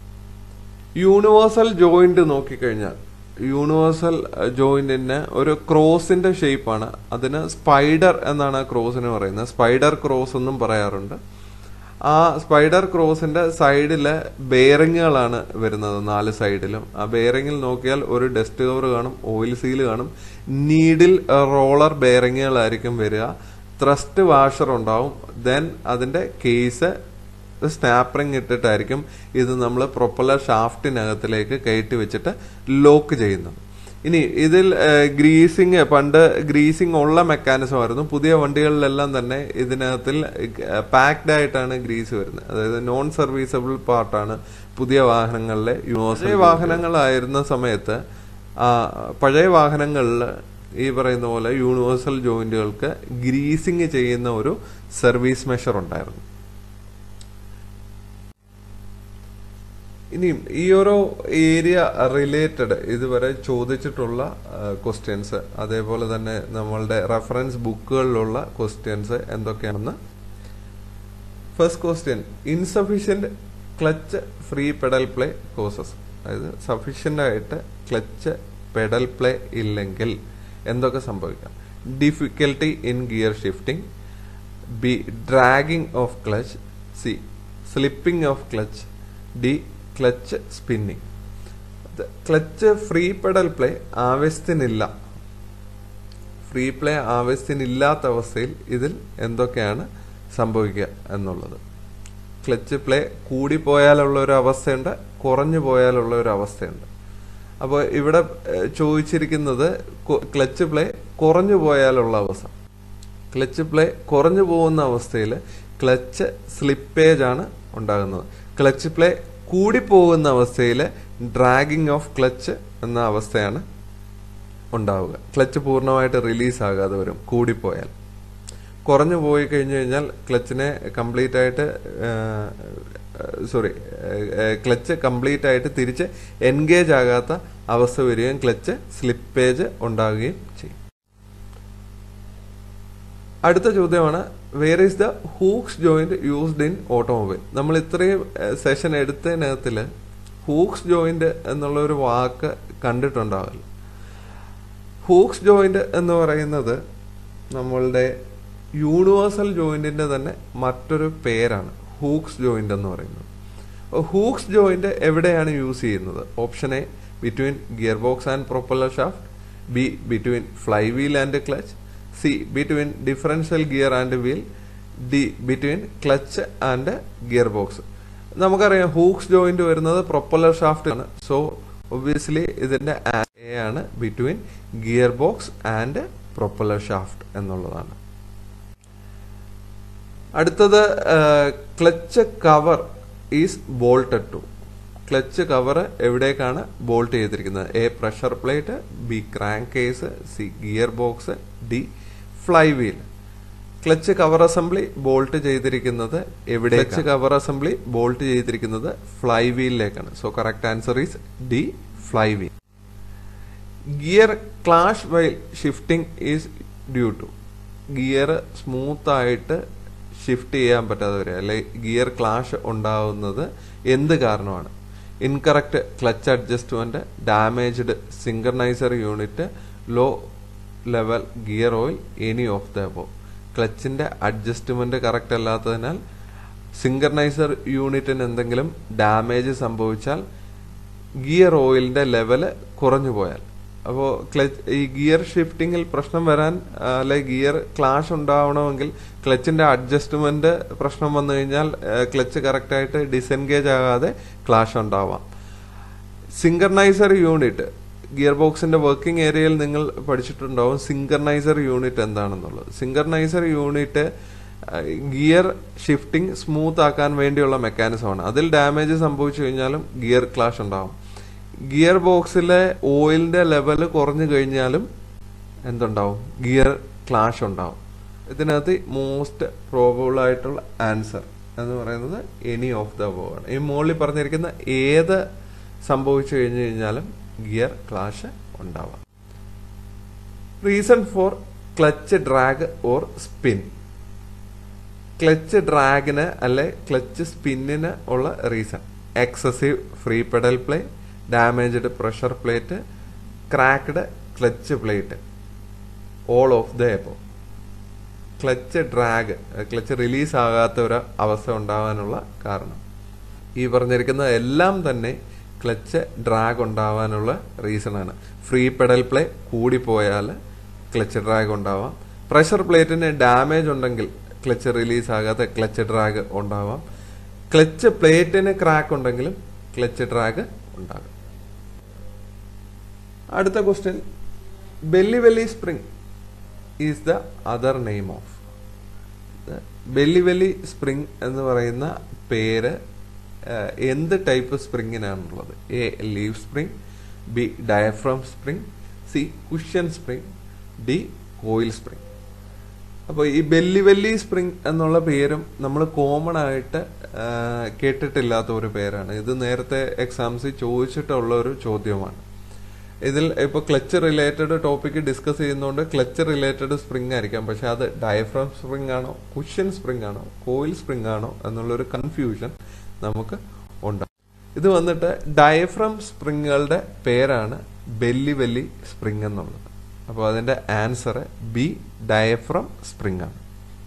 യൂണിവേഴ്സൽ ജോയിന്റ് നോക്കിക്കഴിഞ്ഞാൽ യൂണിവേഴ്സൽ ജോയിന്റിന് ഒരു ക്രോസിന്റെ ഷേപ്പാണ് അതിന് സ്പൈഡർ എന്നാണ് ആ ക്രോസിന് പറയുന്നത് സ്പൈഡർ ക്രോസ് എന്നും പറയാറുണ്ട് ആ സ്പൈഡർ ക്രോസിന്റെ സൈഡിലെ ബെയറിങ്ങുകളാണ് വരുന്നത് നാല് സൈഡിലും ആ ബെയറിങ്ങിൽ നോക്കിയാൽ ഒരു ഡസ്റ്റ് കവർ കാണും ഓയിൽ സീൽ കാണും നീഡിൽ റോളർ ബെയറിങ്ങുകളായിരിക്കും വരിക ത്രസ്റ്റ് വാഷർ ഉണ്ടാവും ദെൻ അതിന്റെ കേസ് സ്നാപ്പറിങ് ഇട്ടിട്ടായിരിക്കും ഇത് നമ്മൾ പ്രൊപ്പല്ലർ ഷാഫ്റ്റിനകത്തിലേക്ക് കയറ്റി വെച്ചിട്ട് ലോക്ക് ചെയ്യുന്നത് ഇനി ഇതിൽ ഗ്രീസിങ് പണ്ട് ഗ്രീസിങ് ഉള്ള മെക്കാനിസം ആയിരുന്നു പുതിയ വണ്ടികളിലെല്ലാം തന്നെ ഇതിനകത്തിൽ പാക്ഡ് ആയിട്ടാണ് ഗ്രീസ് വരുന്നത് അതായത് നോൺ സർവീസബിൾ പാർട്ടാണ് പുതിയ വാഹനങ്ങളിലെ യൂണിവേഴ്സൽ വാഹനങ്ങളായിരുന്ന സമയത്ത് ആ, പഴയ വാഹനങ്ങളിൽ ഈ പറയുന്ന പോലെ യൂണിവേഴ്സൽ ജോയിന്റുകൾക്ക് ഗ്രീസിങ് ചെയ്യുന്ന ഒരു സർവീസ് മെഷർ ഉണ്ടായിരുന്നു ഇനി ഈ ഒരു ഏരിയ റിലേറ്റഡ് ഇതുവരെ ചോദിച്ചിട്ടുള്ള ക്വസ്റ്റ്യൻസ് അതേപോലെ തന്നെ നമ്മളുടെ റെഫറൻസ് ബുക്കുകളിലുള്ള ക്വസ്റ്റ്യൻസ് എന്തൊക്കെയാണെന്ന് first question insufficient clutch free pedal play causes അതായത് സഫീഷ്യന്റ് ആയിട്ട് ക്ലച്ച് പെഡൽ പ്ലേ ഇല്ലെങ്കിൽ എന്തൊക്കെ സംഭവിക്കാം difficulty in gear shifting B dragging of clutch C slipping of clutch D clutch spinning clutch free pedal play ആവശ്യത്തിനില്ല free play ആവശ്യത്തിനില്ലാത്ത അവസ്ഥയിൽ ഇതിൽ എന്തൊക്കെയാണ് സംഭവിക്കുക എന്നുള്ളത് ക്ലച്ച് പ്ലേ കൂടിപ്പോയാലുള്ള ഒരു അവസ്ഥയുണ്ട് കുറഞ്ഞു പോയാലുള്ള ഒരു അവസ്ഥയുണ്ട് അപ്പോൾ ഇവിടെ ഏഹ്, ചോദിച്ചിരിക്കുന്നത് കൊ- ക്ലച്ച് പ്ലേ കുറഞ്ഞു പോയാലുള്ള അവസ്ഥ ക്ലച്ച് പ്ലേ കുറഞ്ഞു പോകുന്ന അവസ്ഥയിൽ ക്ലച്ച് സ്ലിപ്പേജ് ആണ് ഉണ്ടാകുന്നത് ക്ലച്ച് പ്ലേ കൂടിപ്പോകുന്ന അവസ്ഥയിൽ ഡ്രാഗിങ് ഓഫ് ക്ലച്ച് എന്ന അവസ്ഥയാണ് ഉണ്ടാവുക ക്ലച്ച് പൂർണ്ണമായിട്ട് റിലീസ് ആകാതെ വരും കൂടിപ്പോയാൽ കുറഞ്ഞു പോയി കഴിഞ്ഞു കഴിഞ്ഞാൽ ക്ലച്ചിനെ കംപ്ലീറ്റ് ആയിട്ട് സോറി ക്ലച്ച് കംപ്ലീറ്റ് ആയിട്ട് തിരിച്ച് എൻഗേജ് ആകാത്ത അവസ്ഥ വരികയും ക്ലച്ച് സ്ലിപ്പേജ് ഉണ്ടാകുകയും ചെയ്യും അടുത്ത ചോദ്യമാണ് where is the Hook's joint used in automobile നമ്മൾ ഇത്രയും സെഷൻ എടുത്തതിനകത്തിൽ ഹൂക്സ് ജോയിന്റ് എന്നുള്ള ഒരു വാക്ക് കണ്ടിട്ടുണ്ടാവില്ല ഹൂക്സ് ജോയിന്റ് എന്ന് പറയുന്നത് നമ്മളുടെ യൂണിവേഴ്സൽ ജോയിന്റിന്റെ തന്നെ മറ്റൊരു പേരാണ് ഹൂക്സ് ജോയിന്റ് എന്ന് പറയുന്നത് ഹൂക്സ് ജോയിന്റ് എവിടെയാണ് യൂസ് ചെയ്യുന്നത് option A between gear box and propeller shaft B between fly wheel and clutch C between differential gear and wheel D between clutch and gear box നമുക്കറിയാം Hook's joint വരുന്നത് propeller shaft ആണ് so obviously ഇതിന്റെ A എങ്ങനെയാണ് between gear box and propeller shaft എന്നുള്ളതാണ് അടുത്തത് clutch cover is bolted to clutch cover എവിടേക്കാണ് bolt ചെയ്തിരിക്കുന്നത് A pressure plate B crank case C gear box D fly wheel clutch cover assembly bolt ചെയ്തിരിക്കുന്നത് എവിടെ clutch cover assembly bolt ചെയ്തിരിക്കുന്നത് fly വീലിലേക്കാണ് so correct answer is D fly wheel gear clash while shifting is due to gear smooth ആയിട്ട് shift ചെയ്യാൻ പറ്റാതെ വരിക അല്ലെ gear clash ഉണ്ടാവുന്നത് എന്ത് കാരണമാണ് incorrect clutch adjustment damaged synchroniser unit low level gear oil any of the above ക്ലച്ചിന്റെ adjustment correct അല്ലാത്തതിനാൽ സിങ്കർനൈസർ യൂണിറ്റിന് എന്തെങ്കിലും ഡാമേജ് സംഭവിച്ചാൽ ഗിയർ ഓയിലിന്റെ ലെവല് കുറഞ്ഞു പോയാൽ അപ്പോൾ ക്ലച്ച് ഈ ഗിയർ ഷിഫ്റ്റിങ്ങിൽ പ്രശ്നം വരാൻ അല്ലെ ഗിയർ ക്ലാഷ് ഉണ്ടാവണമെങ്കിൽ ക്ലച്ചിന്റെ അഡ്ജസ്റ്റ്മെന്റ് പ്രശ്നം വന്നു കഴിഞ്ഞാൽ ക്ലച്ച് കറക്റ്റായിട്ട് ഡിസെൻഗേജ് ആകാതെ ക്ലാഷ് ഉണ്ടാവാം സിങ്കർനൈസർ യൂണിറ്റ് ഗിയർ ബോക്സിന്റെ വർക്കിംഗ് ഏരിയയിൽ നിങ്ങൾ പഠിച്ചിട്ടുണ്ടാവും സിങ്കർനൈസർ യൂണിറ്റ് എന്താണെന്നുള്ളത് synchroniser unit gear shifting smooth ആക്കാൻ വേണ്ടിയുള്ള മെക്കാനിസമാണ് അതിൽ ഡാമേജ് സംഭവിച്ചു കഴിഞ്ഞാലും ഗിയർ ക്ലാഷ് ഉണ്ടാവും ഗിയർ ബോക്സിലെ ഓയിലിന്റെ ലെവൽ കുറഞ്ഞു കഴിഞ്ഞാലും എന്തുണ്ടാവും ഗിയർ ക്ലാഷ് ഉണ്ടാവും ഇതിനകത്ത് മോസ്റ്റ് പ്രോബബിൾ ആയിട്ടുള്ള ആൻസർ എന്ന് പറയുന്നത് എനി ഓഫ് ദ അബോ ആണ് ഈ മുകളിൽ പറഞ്ഞിരിക്കുന്ന ഏത് സംഭവിച്ചു കഴിഞ്ഞു കഴിഞ്ഞാലും ഗിയർ ക്ലാഷ് ഉണ്ടാവാം reason for clutch drag or spin clutch ഡ്രാഗിന് അല്ലെ ക്ലച്ച് സ്പിന്നിന് ഉള്ള reason excessive free pedal play damaged pressure plate cracked clutch plate all of the above clutch drag clutch release ആകാത്ത ഒരു അവസ്ഥ ഉണ്ടാവാനുള്ള കാരണം ഈ പറഞ്ഞിരിക്കുന്ന എല്ലാം തന്നെ ക്ലച്ച് ഡ്രാഗ് ഉണ്ടാവാനുള്ള റീസൺ ആണ് ഫ്രീ പെഡൽ പ്ലേ കൂടിപ്പോയാൽ ക്ലച്ച് ഡ്രാഗ് ഉണ്ടാവാം പ്രഷർ പ്ലേറ്റിന് ഡാമേജ് ഉണ്ടെങ്കിൽ ക്ലച്ച് റിലീസ് ആകാതെ ക്ലച്ച് ഡ്രാഗ് ഉണ്ടാവാം ക്ലച്ച് പ്ലേറ്റിന് ക്രാക്ക് ഉണ്ടെങ്കിലും ക്ലച്ച് ഡ്രാഗ് ഉണ്ടാകും അടുത്ത question Belleville spring is the other name of Belleville spring എന്ന് പറയുന്ന പേര് എന്ത് ടൈപ്പ് സ്പ്രിങ്ങിനാണുള്ളത് A leaf spring B diaphragm spring C cushion spring D coil spring അപ്പോൾ ഈ ബെല്ലി വെല്ലി സ്പ്രിംഗ് എന്നുള്ള പേരും നമ്മൾ കോമൺ ആയിട്ട് കേട്ടിട്ടില്ലാത്ത ഒരു പേരാണ് ഇത് നേരത്തെ എക്സാംസിൽ ചോദിച്ചിട്ടുള്ള ഒരു ചോദ്യമാണ് ഇതിൽ ഇപ്പോൾ ക്ലച്ച് റിലേറ്റഡ് ടോപ്പിക്ക് ഡിസ്കസ് ചെയ്യുന്നതുകൊണ്ട് ക്ലച്ച് റിലേറ്റഡ് സ്പ്രിംഗ് ആയിരിക്കാം പക്ഷെ അത് ഡയഫ്രം സ്പ്രിംഗ് ആണോ കുഷ്യൻ സ്പ്രിംഗ് ആണോ കോയിൽ സ്പ്രിംഗ് ആണോ എന്നുള്ളൊരു കൺഫ്യൂഷൻ നമുക്ക് ഉണ്ടാകും ഇത് വന്നിട്ട് ഡയഫ്രം സ്പ്രിങ്ങുകളുടെ പേരാണ് ബെല്ലി വെല്ലി സ്പ്രിംഗ് എന്നുള്ളത് അപ്പോൾ അതിന്റെ ആൻസർ ബി ഡയഫ്രം സ്പ്രിംഗ് ആണ്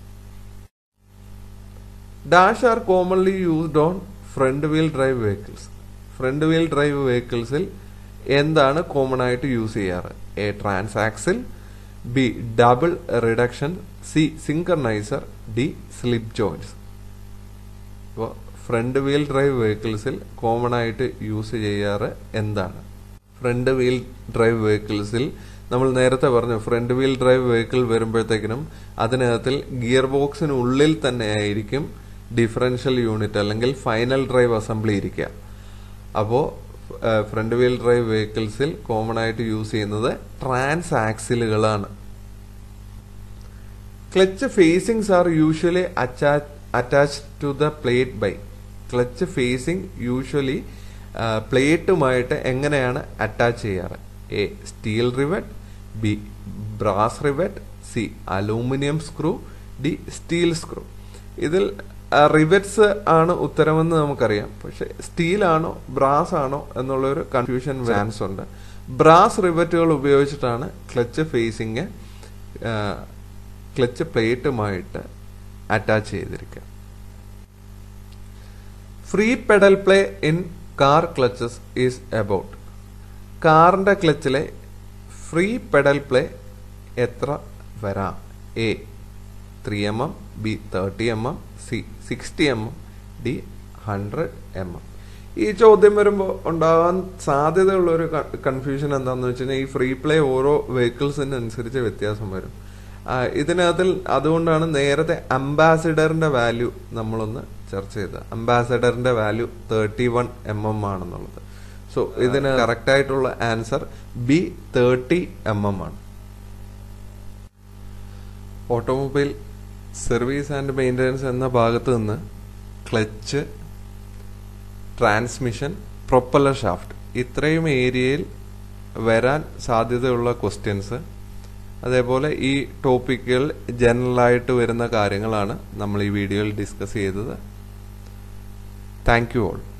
dash are commonly used on front wheel drive vehicles front wheel drive വെഹിക്കിൾസിൽ എന്താണ് കോമൺ ആയിട്ട് യൂസ് ചെയ്യാറ് A transaxle B double reduction C synchroniser D slip joints അപ്പോൾ front wheel drive വെഹിക്കിൾസിൽ common ആയിട്ട് use ചെയ്യാറ് എന്താണ് ഫ്രണ്ട് വീൽ ഡ്രൈവ് വെഹിക്കിൾസിൽ നമ്മൾ നേരത്തെ പറഞ്ഞു ഫ്രണ്ട് വീൽ ഡ്രൈവ് വെഹിക്കിൾ വരുമ്പോഴത്തേക്കിനും അതിനകത്തിൽ ഗിയർ ബോക്സിനുള്ളിൽ തന്നെ ആയിരിക്കും ഡിഫറൻഷ്യൽ യൂണിറ്റ് അല്ലെങ്കിൽ ഫൈനൽ ഡ്രൈവ് അസംബ്ലി ഇരിക്കുക അപ്പോൾ ഫ്രണ്ട് വീൽ ഡ്രൈവ് വെഹിക്കിൾസിൽ കോമൺ ആയിട്ട് യൂസ് ചെയ്യുന്നത് ട്രാൻസ് ആക്സിലുകളാണ് clutch facings are usually attach to the plate by clutch facing usually പ്ലേറ്റുമായിട്ട് എങ്ങനെയാണ് അറ്റാച്ച് ചെയ്യാറ് A steel rivet B brass rivet C aluminium screw D steel screw ഇതിൽ റിവറ്റ്സ് ആണ് ഉത്തരമെന്ന് നമുക്കറിയാം പക്ഷെ സ്റ്റീൽ ആണോ ബ്രാസ് ആണോ എന്നുള്ളൊരു കൺഫ്യൂഷൻ ചാൻസ് ഉണ്ട് ബ്രാസ് റിവറ്റുകൾ ഉപയോഗിച്ചിട്ടാണ് ക്ലച്ച് ഫേസിങ് ക്ലച്ച് പ്ലേറ്റുമായിട്ട് അറ്റാച്ച് ചെയ്തിരിക്കുക free pedal play in car clutches is about കാറിന്റെ ക്ലച്ചിലെ ഫ്രീ പെഡൽ പ്ലേ എത്ര വരാം A three M M B thirty M M C sixty M M D hundred M M ഈ ചോദ്യം വരുമ്പോൾ ഉണ്ടാകാൻ സാധ്യതയുള്ള ഒരു കൺഫ്യൂഷൻ എന്താണെന്ന് വെച്ച് കഴിഞ്ഞാൽ ഈ ഫ്രീ പ്ലേ ഓരോ വെഹിക്കിൾസിന് അനുസരിച്ച് വ്യത്യാസം വരും ആ, ഇതിനകത്തിൽ അതുകൊണ്ടാണ് നേരത്തെ അംബാസിഡറിന്റെ വാല്യൂ നമ്മളൊന്ന് ചർച്ച ചെയ്തത് അംബാസിഡറിന്റെ value thirty one M M ആണെന്നുള്ളത് സോ ഇതിന് കറക്റ്റ് ആയിട്ടുള്ള answer B thirty M M ആണ് ഓട്ടോമൊബൈൽ സർവീസ് ആൻഡ് മെയിൻ്റനൻസ് എന്ന ഭാഗത്ത് നിന്ന് ക്ലച്ച് ട്രാൻസ്മിഷൻ പ്രൊപ്പല്ലർ ഷാഫ്റ്റ് ഇത്രയും ഏരിയയിൽ വരാൻ സാധ്യതയുള്ള ക്വസ്റ്റ്യൻസ് അതേപോലെ ഈ ടോപ്പിക്കുകൾ ജനറലായിട്ട് വരുന്ന കാര്യങ്ങളാണ് നമ്മൾ ഈ വീഡിയോയിൽ ഡിസ്കസ് ചെയ്തത് താങ്ക് യു ഓൾ